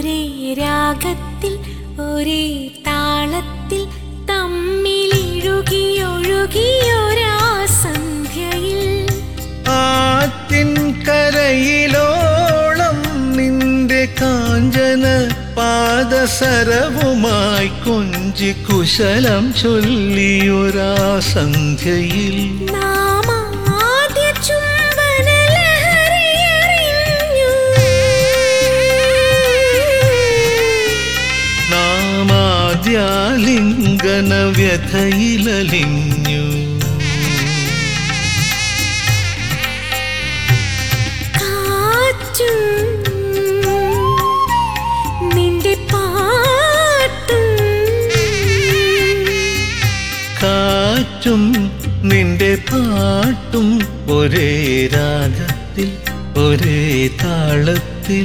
ഒരേ രാഗത്തിൽ ഒരേ താളത്തിൽ തമ്മിലിഴുകിയൊഴുകിയൊരാ സന്ധ്യയിൽ ആറ്റിൻ കരയിലോളം നിന്റെ കാഞ്ചന പാദസരവുമായി കൊഞ്ചി കുശലം ചൊല്ലിയൊരാ സന്ധ്യയിൽ നാം ആദ്യ ചുംബന ലഹരിയറിഞ്ഞു. നാമാദ്യാലിംഗന വ്യഥയിലലിഞ്ഞു കാറ്റും നിന്റെ പാട്ടും കാറ്റും നിന്റെ പാട്ടും ഒരേ രാഗത്തിൽ ഒരേ താളത്തിൽ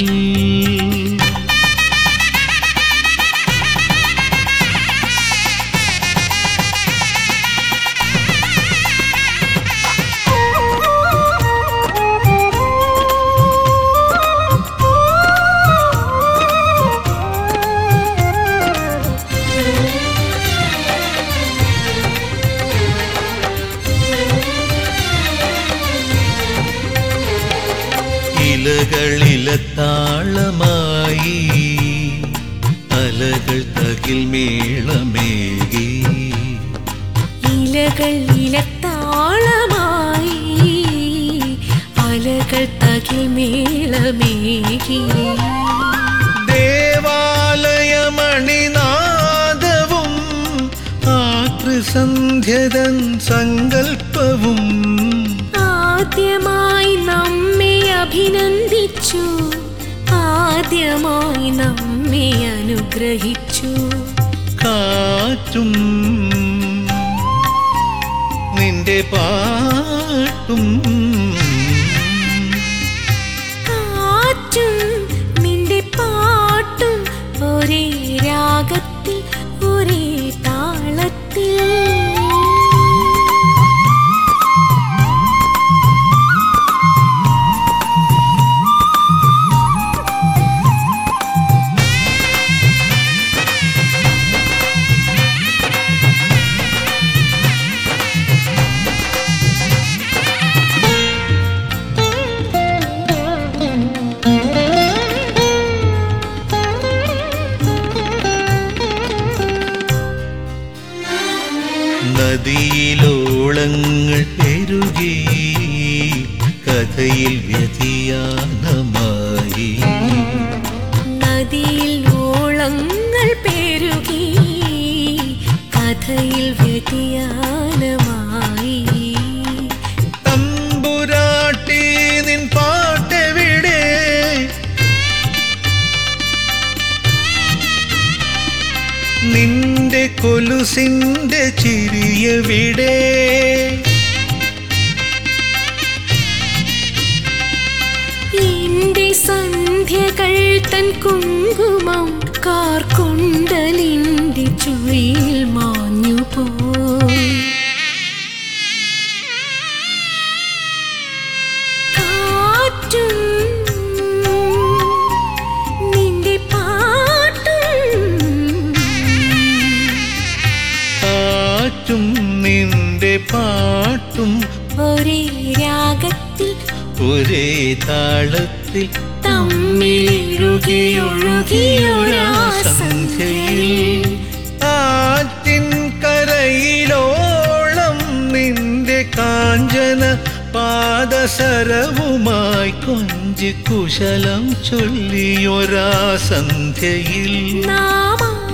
ഇലകളിലെ താളമായി അലകൾ തകിൽ മേളമേകി ഇലകൾ ഇലത്താളമായി അലകൾ തകിൽ മേളമേകി ദേവാലയമണിനാദവും ആകൃസന്ധ്യതൻ സങ്കൽപ്പവും ആദ്യമായി നമ്മെ അഭിനന്ദിച്ചു ആദ്യമായി നമ്മെ അനുഗ്രഹിച്ചു കാറ്റും നിന്റെ പാട്ടും കാറ്റും നിന്റെ പാട്ടും ഒരേ രാഗത്തിൽ ഒരേ താളത്തിൽ നദിയിലോളങ്ങൾ പെരുകി കഥയിൽ വ്യതിയാനമായി നദിയിൽ ഓളങ്ങൾ പെരുകി കഥയിൽ വ്യതിയാനമായി തമ്പുരാട്ടി നിൻ പാട്ടെവിടെ നിന്റെ കൊലുസിന്റെ ചിരിയവിടെ എന്റെ സന്ധ്യകൾ തൻ കുങ്കുമം കാർക്കൊണ്ടലിന്റെ ചുഴിയിൽ മാഞ്ഞു പോയി കാറ്റും നിന്റെ പാട്ടും കാറ്റും നിന്റെ പാട്ടും ഒരേ രാഗത്തിൽ ഒരേ താളത്തിൽ തമ്മിലിഴുകിയൊഴുകിയൊരാ സന്ധ്യയിൽ ആറ്റിൻ കരയിലോളം നിന്റെ കാഞ്ചന പാദസരവുമായി കൊഞ്ചി കുശലം ചൊല്ലിയൊരാ സന്ധ്യയിൽ നാം